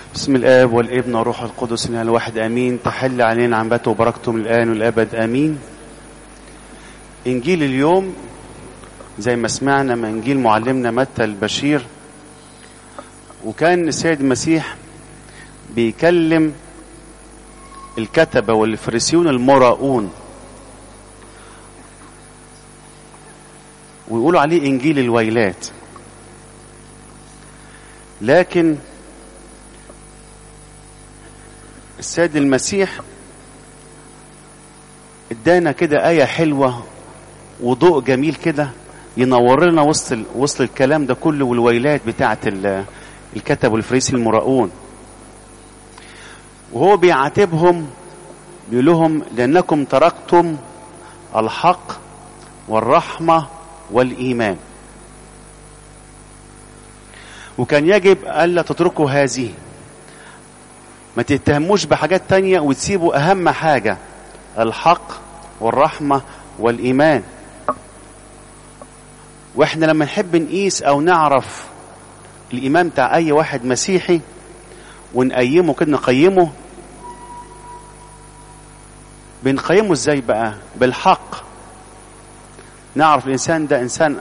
بسم الآب والابن والروح القدس إله الواحد آمين تحل علينا عمته وبركته من الآن والأبد آمين إنجيل اليوم زي ما سمعنا من إنجيل معلمنا متى البشير وكان السيد المسيح بيكلم الكتبة والفريسيون المراؤون ويقولوا عليه إنجيل الويلات لكن السيد المسيح ادانا كده آية حلوة وضوء جميل كده ينور لنا وسط وسط الكلام ده كله والويلات بتاعة الكتب والفريسي المراؤون وهو بيعاتبهم بيقول لهم لأنكم تركتم الحق والرحمة والإيمان وكان يجب ألا تتركوا هذه ما تتهموش بحاجات تانية وتسيبوا أهم حاجة الحق والرحمة والإيمان وإحنا لما نحب نقيس أو نعرف الإيمان بتاع أي واحد مسيحي ونقيمه كده نقيمه بنقيمه ازاي بقى بالحق نعرف الإنسان ده إنسان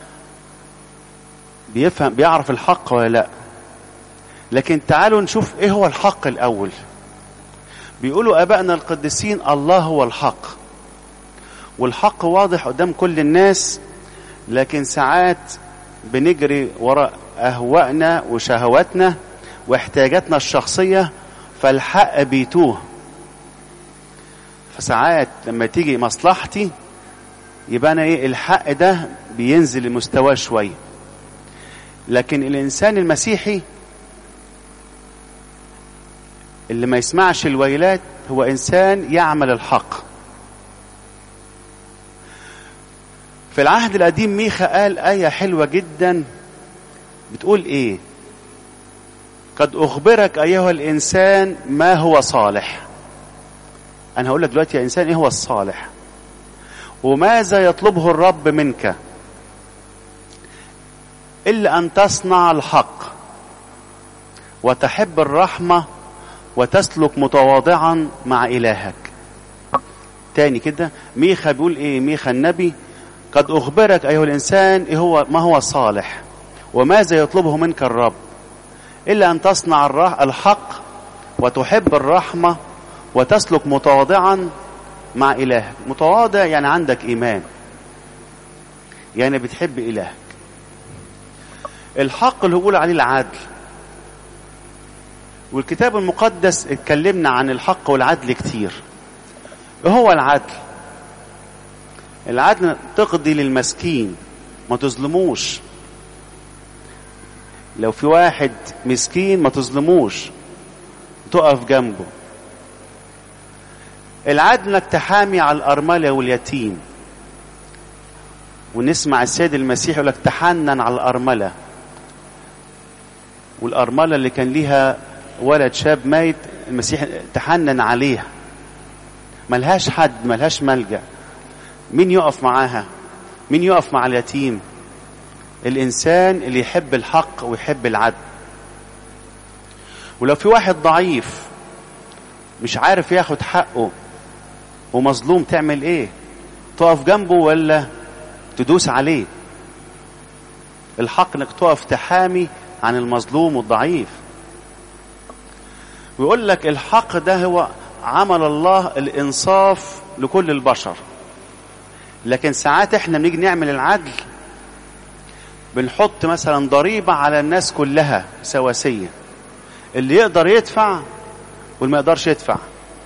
بيفهم بيعرف الحق ولا لا لكن تعالوا نشوف ايه هو الحق الاول بيقولوا ابائنا القديسين الله هو الحق والحق واضح قدام كل الناس لكن ساعات بنجري وراء اهوائنا وشهواتنا واحتياجاتنا الشخصيه فالحق بيتوه فساعات لما تيجي مصلحتي يبقى انا ايه الحق ده بينزل لمستواه شويه لكن الانسان المسيحي اللي ما يسمعش الويلات هو انسان يعمل الحق في العهد القديم ميخا قال آية حلوة جدا بتقول ايه قد أخبرك أيها الإنسان ما هو صالح أنا هقول لك دلوقتي يا إنسان إيه هو الصالح وماذا يطلبه الرب منك إلا أن تصنع الحق وتحب الرحمة وتسلك متواضعا مع إلهك تاني كده ميخا بيقول إيه ميخا النبي قد أخبرك أيها الإنسان إيه هو ما هو صالح وماذا يطلبه منك الرب إلا أن تصنع الحق وتحب الرحمة وتسلك متواضعا مع إلهك متواضع يعني عندك إيمان يعني بتحب إلهك الحق اللي هو بيقول عليه العدل والكتاب المقدس اتكلمنا عن الحق والعدل كتير ايه هو العدل العدل تقضي للمسكين ما تظلموش لو في واحد مسكين ما تظلموش تقف جنبه العدل انك تحامي على الارمله واليتيم ونسمع السيد المسيح يقول لك تحنن على الارمله والارمله اللي كان ليها ولد شاب ميت المسيح تحنن عليها ملهاش حد ملهاش ملجأ مين يقف معاها مين يقف مع اليتيم الإنسان اللي يحب الحق ويحب العدل ولو في واحد ضعيف مش عارف ياخد حقه ومظلوم تعمل ايه تقف جنبه ولا تدوس عليه الحق انك تقف تحامي عن المظلوم والضعيف ويقول لك الحق ده هو عمل الله الانصاف لكل البشر لكن ساعات احنا بنيجي نعمل العدل بنحط مثلا ضريبة على الناس كلها سواسية اللي يقدر يدفع واللي ما يقدرش يدفع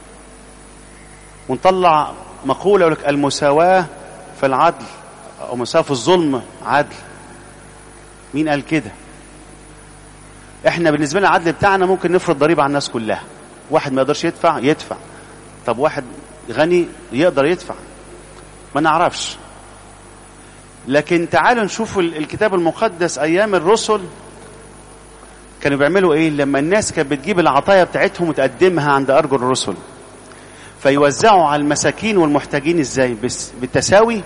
ونطلع مقولة يقول لك المساواة في العدل أو مساواة في الظلم عدل مين قال كده احنا بالنسبة لنا العدل بتاعنا ممكن نفرض ضريبة على الناس كلها واحد ما يقدرش يدفع يدفع طب واحد غني يقدر يدفع ما نعرفش لكن تعالوا نشوف الكتاب المقدس ايام الرسل كانوا بيعملوا ايه لما الناس كانت بتجيب العطايا بتاعتهم وتقدمها عند ارجل الرسل فيوزعوا على المساكين والمحتاجين ازاي بس بالتساوي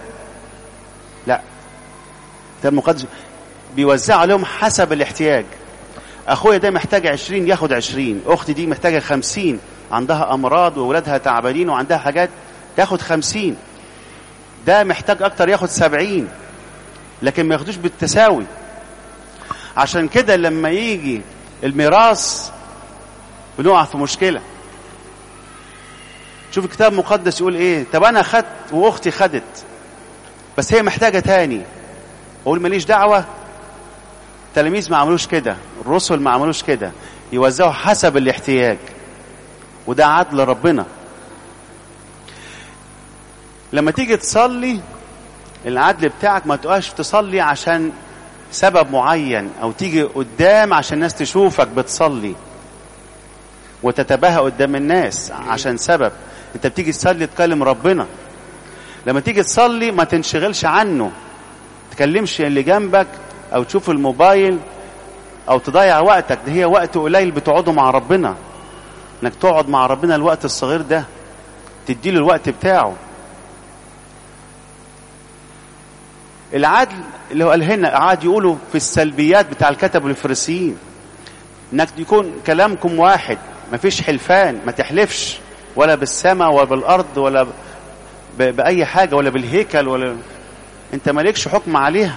لا الكتاب المقدس بيوزعوا عليهم حسب الاحتياج اخويا ده محتاج عشرين ياخد عشرين اختي دي محتاجة خمسين عندها امراض واولادها تعبانين وعندها حاجات تاخد خمسين ده محتاج اكتر ياخد سبعين لكن ما ياخدوش بالتساوي عشان كده لما يجي الميراث بنقع في مشكلة شوف الكتاب المقدس يقول ايه طب انا خدت واختي خدت بس هي محتاجة تاني اقول ماليش دعوة التلاميذ ما عملوش كده الرسل ما عملوش كده يوزعوا حسب الاحتياج وده عدل ربنا لما تيجي تصلي العدل بتاعك ما تقاش تصلي عشان سبب معين او تيجي قدام عشان الناس تشوفك بتصلي وتتباهى قدام الناس عشان سبب انت بتيجي تصلي تكلم ربنا لما تيجي تصلي ما تنشغلش عنه تكلمش اللي جنبك او تشوف الموبايل او تضيع وقتك ده هي وقت قليل بتقعده مع ربنا انك تقعد مع ربنا الوقت الصغير ده تديله الوقت بتاعه العدل اللي هو قال هنا قعد يقولوا في السلبيات بتاع الكتب والفريسيين انك يكون كلامكم واحد مفيش حلفان ما تحلفش ولا بالسماء ولا بالارض ولا ب... باي حاجه ولا بالهيكل ولا انت مالكش حكم عليها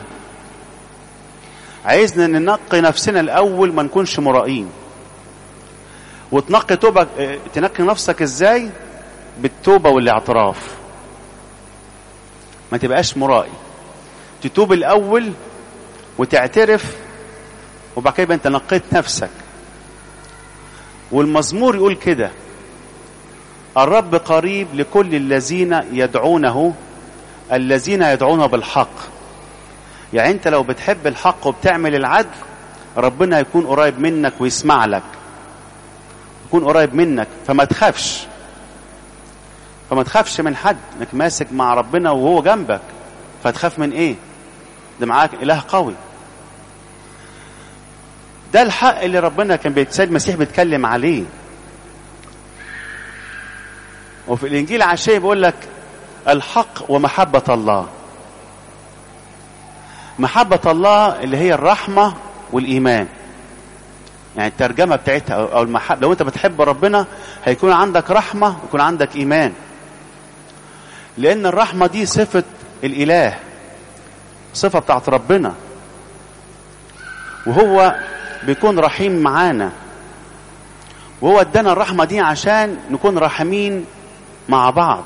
عايزنا ننقي نفسنا الاول ما نكونش مرائين وتنقي توبك تنقي نفسك ازاي بالتوبه والاعتراف ما تبقاش مرائي تتوب الاول وتعترف وبعد كده انت نقيت نفسك والمزمور يقول كده الرب قريب لكل الذين يدعونه الذين يدعونه بالحق يعني انت لو بتحب الحق وبتعمل العدل ربنا يكون قريب منك ويسمع لك يكون قريب منك فما تخافش فما تخافش من حد انك ماسك مع ربنا وهو جنبك فتخاف من ايه ده معاك اله قوي ده الحق اللي ربنا كان بيتسيد المسيح بيتكلم عليه وفي الانجيل عشان بيقول لك الحق ومحبة الله محبة الله اللي هي الرحمة والإيمان يعني الترجمة بتاعتها أو المحبة لو أنت بتحب ربنا هيكون عندك رحمة ويكون عندك إيمان لأن الرحمة دي صفة الإله صفة بتاعت ربنا وهو بيكون رحيم معانا وهو ادانا الرحمة دي عشان نكون رحمين مع بعض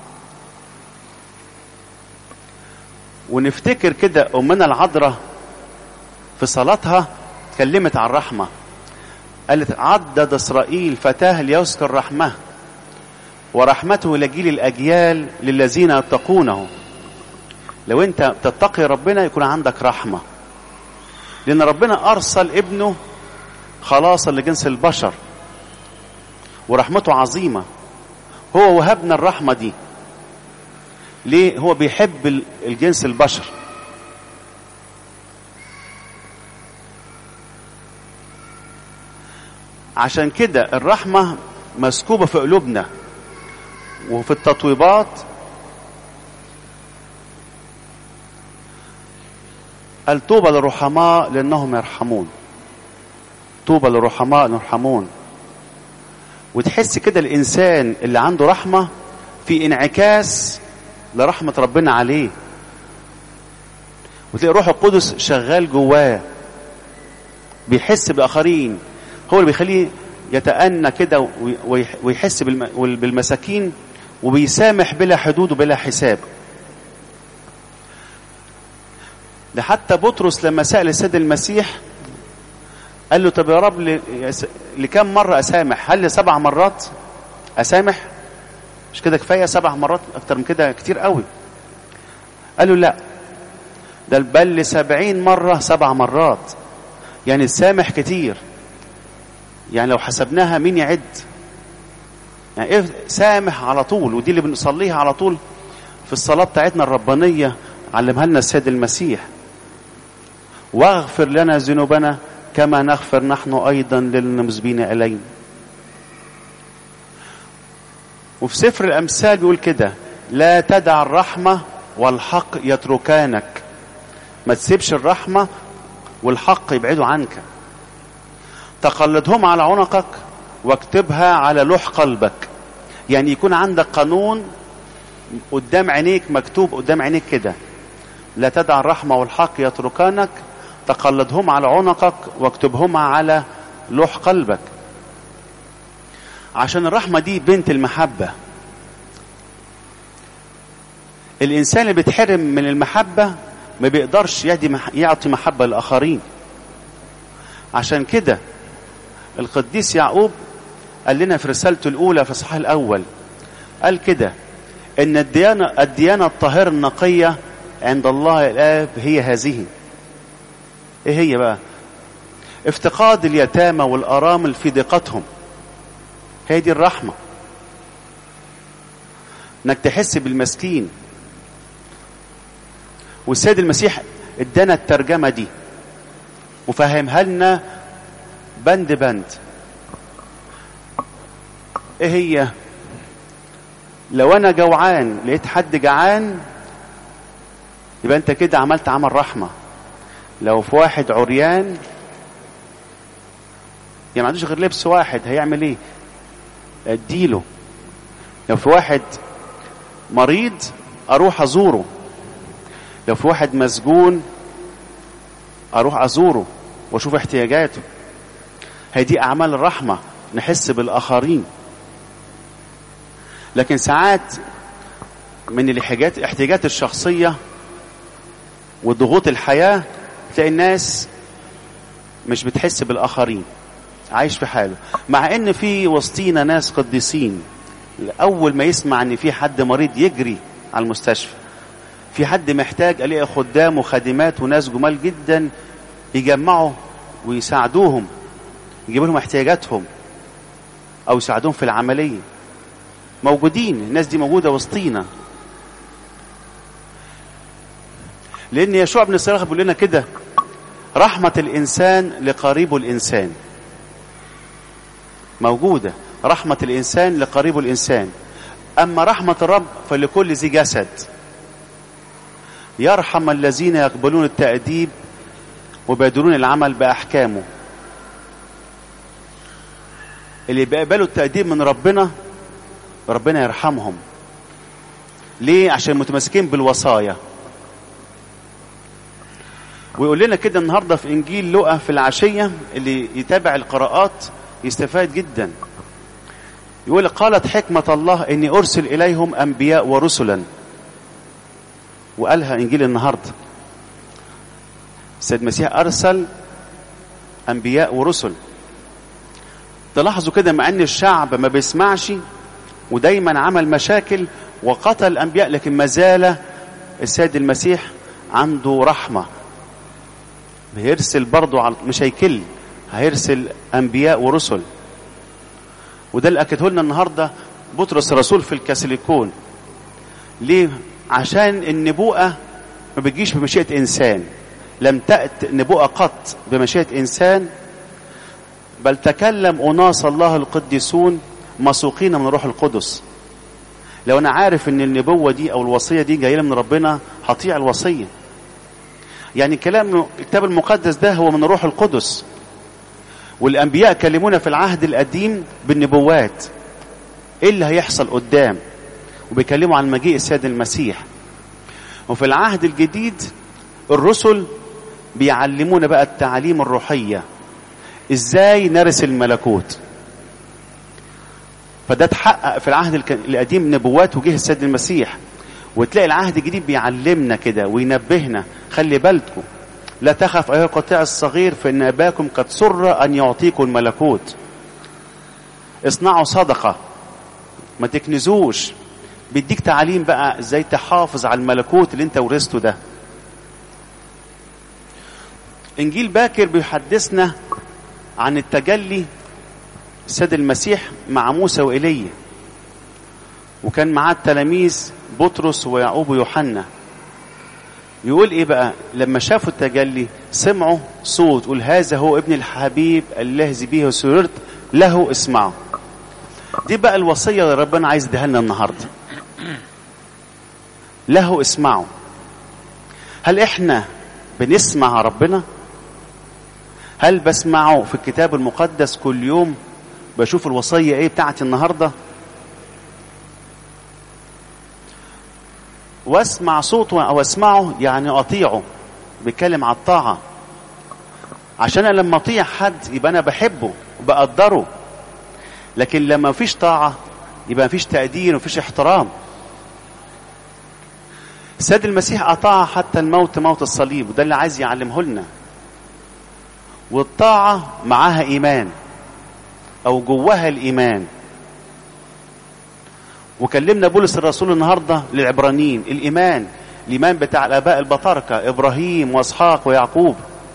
ونفتكر كده أمنا العذراء في صلاتها اتكلمت عن الرحمة قالت عدد إسرائيل فتاه ليذكر رحمه ورحمته لجيل الأجيال للذين يتقونه لو أنت تتقي ربنا يكون عندك رحمة لأن ربنا أرسل ابنه خلاصا لجنس البشر ورحمته عظيمة هو وهبنا الرحمة دي ليه هو بيحب الجنس البشر عشان كده الرحمة مسكوبة في قلوبنا وفي التطويبات قال طوبى للرحماء لأنهم يرحمون طوبى للرحماء يرحمون وتحس كده الإنسان اللي عنده رحمة في انعكاس لرحمة ربنا عليه وتلاقي روح القدس شغال جواه بيحس بآخرين هو اللي بيخليه يتأنى كده ويحس بالمساكين وبيسامح بلا حدود وبلا حساب ده حتى بطرس لما سأل السيد المسيح قال له طب يا رب لكم مرة أسامح هل لسبع مرات أسامح مش كده كفاية سبع مرات أكتر من كده كتير قوي قال له لا ده بل لسبعين مرة سبع مرات يعني السامح كتير يعني لو حسبناها مين يعد يعني ايه سامح على طول ودي اللي بنصليها على طول في الصلاة بتاعتنا الربانية علمها لنا السيد المسيح واغفر لنا ذنوبنا كما نغفر نحن أيضا للمذنبين إلينا وفي سفر الأمثال بيقول كده لا تدع الرحمة والحق يتركانك ما تسيبش الرحمة والحق يبعدوا عنك تقلدهم على عنقك واكتبها على لوح قلبك يعني يكون عندك قانون قدام عينيك مكتوب قدام عينيك كده لا تدع الرحمة والحق يتركانك تقلدهم على عنقك واكتبهما على لوح قلبك عشان الرحمة دي بنت المحبة الإنسان اللي بيتحرم من المحبة ما بيقدرش يدي مح... يعطي محبة للآخرين عشان كده القديس يعقوب قال لنا في رسالته الأولى في الصحاح الأول قال كده إن الديانة الديانة الطاهرة النقية عند الله الآب هي هذه إيه هي بقى؟ افتقاد اليتامى والأرامل في ضيقتهم هي دي الرحمة انك تحس بالمسكين والسيد المسيح ادانا الترجمة دي وفهمها لنا بند بند ايه هي لو انا جوعان لقيت حد جعان يبقى انت كده عملت عمل رحمة لو في واحد عريان يعني ما عندوش غير لبس واحد هيعمل ايه اديله لو في واحد مريض اروح ازوره لو في واحد مسجون اروح ازوره واشوف احتياجاته هي دي اعمال الرحمه نحس بالاخرين لكن ساعات من الاحتياجات الاحتياجات الشخصيه وضغوط الحياه تلاقي الناس مش بتحس بالاخرين عايش في حاله مع ان في وسطينا ناس قديسين اول ما يسمع ان في حد مريض يجري على المستشفى في حد محتاج الاقي خدام وخادمات وناس جمال جدا يجمعوا ويساعدوهم يجيبوا لهم احتياجاتهم او يساعدوهم في العمليه موجودين الناس دي موجوده وسطينا لان يشوع بن الصراخ بيقول لنا كده رحمه الانسان لقريبه الانسان موجودة رحمة الإنسان لقريب الإنسان أما رحمة الرب فلكل ذي جسد يرحم الذين يقبلون التأديب وبيدرون العمل بأحكامه اللي بيقبلوا التأديب من ربنا ربنا يرحمهم ليه عشان متمسكين بالوصايا ويقول لنا كده النهارده في انجيل لقا في العشيه اللي يتابع القراءات يستفاد جدا يقول قالت حكمة الله إني أرسل إليهم أنبياء ورسلا وقالها إنجيل النهاردة سيد المسيح أرسل أنبياء ورسل تلاحظوا كده مع أن الشعب ما بيسمعش ودايما عمل مشاكل وقتل الأنبياء لكن ما زال السيد المسيح عنده رحمة بيرسل برضه على مش هيكل هيرسل انبياء ورسل وده اللي اكده لنا النهارده بطرس الرسول في الكاسيليكون ليه عشان النبوءه ما بتجيش بمشيئه انسان لم تأت نبوءه قط بمشيئه انسان بل تكلم اناس الله القديسون مسوقين من روح القدس لو انا عارف ان النبوه دي او الوصيه دي جايه من ربنا هطيع الوصيه يعني كلام الكتاب المقدس ده هو من الروح القدس والانبياء كلمونا في العهد القديم بالنبوات ايه اللي هيحصل قدام وبيكلموا عن مجيء السيد المسيح وفي العهد الجديد الرسل بيعلمونا بقى التعاليم الروحيه ازاي نرث الملكوت فده اتحقق في العهد القديم نبوات وجه السيد المسيح وتلاقي العهد الجديد بيعلمنا كده وينبهنا خلي بالكم لا تخف أيها القطيع الصغير فإن أباكم قد سر أن يعطيكم الملكوت اصنعوا صدقة ما تكنزوش بيديك تعليم بقى ازاي تحافظ على الملكوت اللي انت ورثته ده انجيل باكر بيحدثنا عن التجلي السيد المسيح مع موسى وإيليا وكان معاه التلاميذ بطرس ويعقوب ويوحنا يقول ايه بقى لما شافوا التجلي سمعوا صوت يقول هذا هو ابن الحبيب الذي به سررت له اسمعوا دي بقى الوصيه اللي ربنا عايز يديها لنا النهارده له اسمعوا هل احنا بنسمع ربنا هل بسمعه في الكتاب المقدس كل يوم بشوف الوصية ايه بتاعتي النهاردة واسمع صوته او اسمعه يعني اطيعه بيتكلم على الطاعة عشان أنا لما اطيع حد يبقى انا بحبه وبقدره لكن لما مفيش طاعة يبقى مفيش تقدير ومفيش احترام السيد المسيح أطاع حتى الموت موت الصليب وده اللي عايز يعلمه لنا والطاعة معاها إيمان أو جواها الإيمان وكلمنا بولس الرسول النهاردة للعبرانيين الإيمان الإيمان بتاع الآباء البطاركة إبراهيم وإسحاق ويعقوب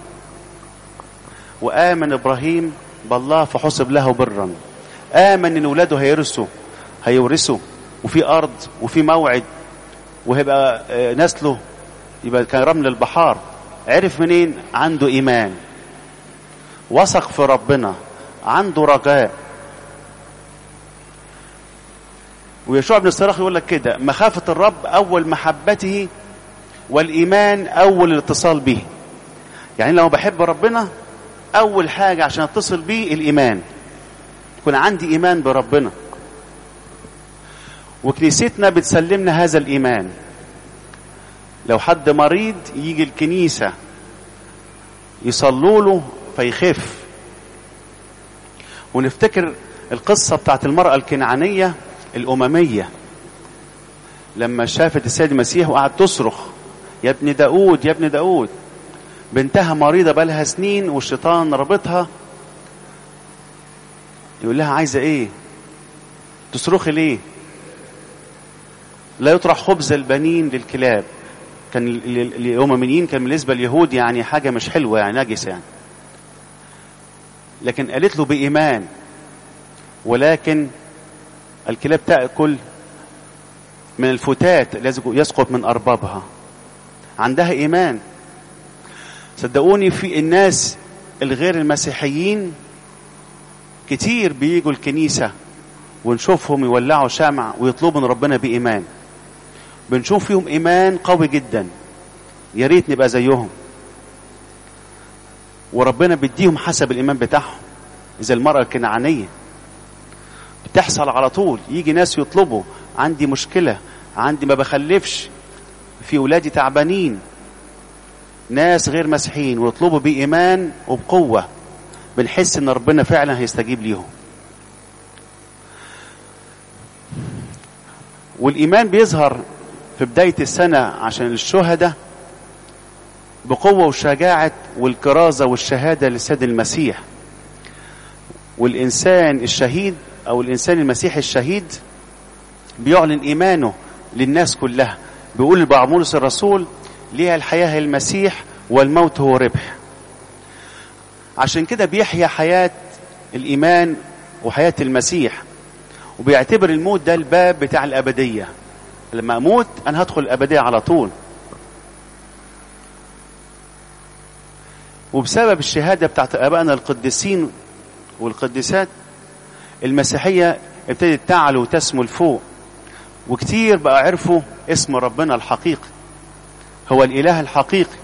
وآمن إبراهيم بالله فحسب له برا آمن إن ولاده هيرثوا هيورثوا وفي أرض وفي موعد وهيبقى نسله يبقى كان رمل البحار عرف منين عنده إيمان وثق في ربنا عنده رجاء ويشوع بن الصراخ يقول لك كده مخافة الرب أول محبته والإيمان أول الاتصال به يعني لو بحب ربنا أول حاجة عشان أتصل بيه الإيمان يكون عندي إيمان بربنا وكنيستنا بتسلمنا هذا الإيمان لو حد مريض يجي الكنيسة يصلوا له فيخف ونفتكر القصة بتاعت المرأة الكنعانية الأممية لما شافت السيد المسيح وقعد تصرخ يا ابن داود يا ابن داود بنتها مريضة بقالها سنين والشيطان ربطها يقول لها عايزة ايه تصرخي ليه لا يطرح خبز البنين للكلاب كان الأمميين كان بالنسبة لليهود يعني حاجة مش حلوة يعني نجس يعني لكن قالت له بإيمان ولكن الكلاب تأكل من الفتات الذي يسقط من أربابها عندها إيمان صدقوني في الناس الغير المسيحيين كتير بيجوا الكنيسة ونشوفهم يولعوا شمع ويطلبوا من ربنا بإيمان بنشوف فيهم إيمان قوي جدا يا ريت نبقى زيهم وربنا بيديهم حسب الإيمان بتاعهم زي المرأة الكنعانية بتحصل على طول يجي ناس يطلبوا عندي مشكلة عندي ما بخلفش في ولادي تعبانين ناس غير مسيحيين ويطلبوا بإيمان وبقوة بنحس ان ربنا فعلا هيستجيب ليهم والإيمان بيظهر في بداية السنة عشان الشهداء بقوة وشجاعة والكرازة والشهادة للسيد المسيح والإنسان الشهيد أو الإنسان المسيحي الشهيد بيعلن إيمانه للناس كلها بيقول لبعمولس الرسول ليها الحياة المسيح والموت هو ربح عشان كده بيحيا حياة الإيمان وحياة المسيح وبيعتبر الموت ده الباب بتاع الأبدية لما أموت أنا هدخل الأبدية على طول وبسبب الشهادة بتاعت أبائنا القديسين والقديسات المسيحية ابتدت تعلو وتسمو لفوق وكتير بقى عرفوا اسم ربنا الحقيقي هو الإله الحقيقي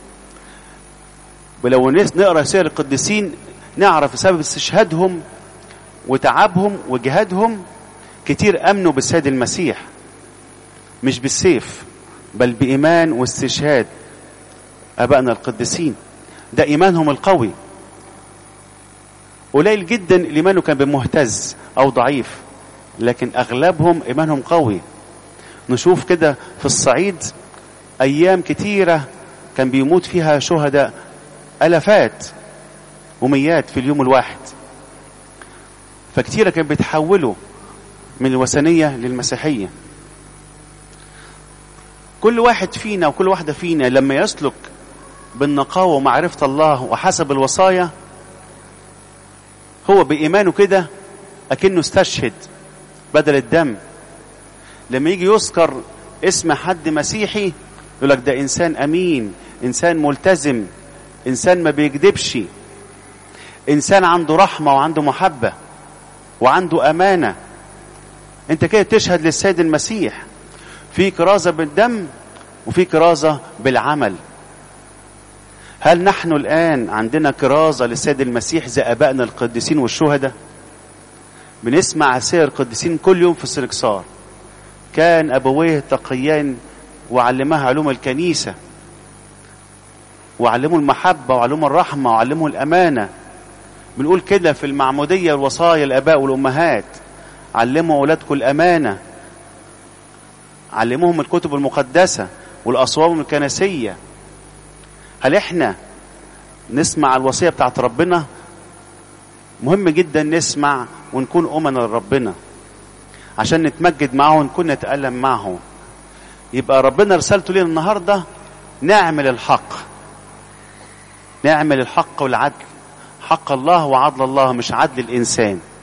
ولو نقرأ سير القديسين نعرف بسبب استشهادهم وتعبهم وجهادهم كتير أمنوا بالسيد المسيح مش بالسيف بل بإيمان واستشهاد أبائنا القديسين ده إيمانهم القوي قليل جدا اللي إيمانه كان بمهتز أو ضعيف لكن أغلبهم إيمانهم قوي نشوف كده في الصعيد أيام كتيرة كان بيموت فيها شهداء ألفات وميات في اليوم الواحد فكتيرة كان بيتحولوا من الوثنية للمسيحية كل واحد فينا وكل واحدة فينا لما يسلك بالنقاوة ومعرفة الله وحسب الوصايا هو بإيمانه كده أكنه استشهد بدل الدم لما يجي يذكر اسم حد مسيحي يقول لك ده إنسان أمين إنسان ملتزم إنسان ما بيكذبش إنسان عنده رحمة وعنده محبة وعنده أمانة أنت كده تشهد للسيد المسيح في كرازة بالدم وفي كرازة بالعمل هل نحن الآن عندنا كرازة للسيد المسيح زي أبائنا القديسين والشهداء بنسمع سير القديسين كل يوم في السركسار كان أبويه تقيان وعلمها علوم الكنيسة وعلموا المحبة وعلموا الرحمة وعلموا الأمانة بنقول كده في المعمودية الوصايا الآباء والأمهات علموا أولادكم الأمانة علموهم الكتب المقدسة والأصوام الكنسية هل احنا نسمع الوصية بتاعت ربنا مهم جدا نسمع ونكون أمنا لربنا عشان نتمجد معه ونكون نتألم معه يبقى ربنا رسالته لنا النهاردة نعمل الحق نعمل الحق والعدل حق الله وعدل الله مش عدل الإنسان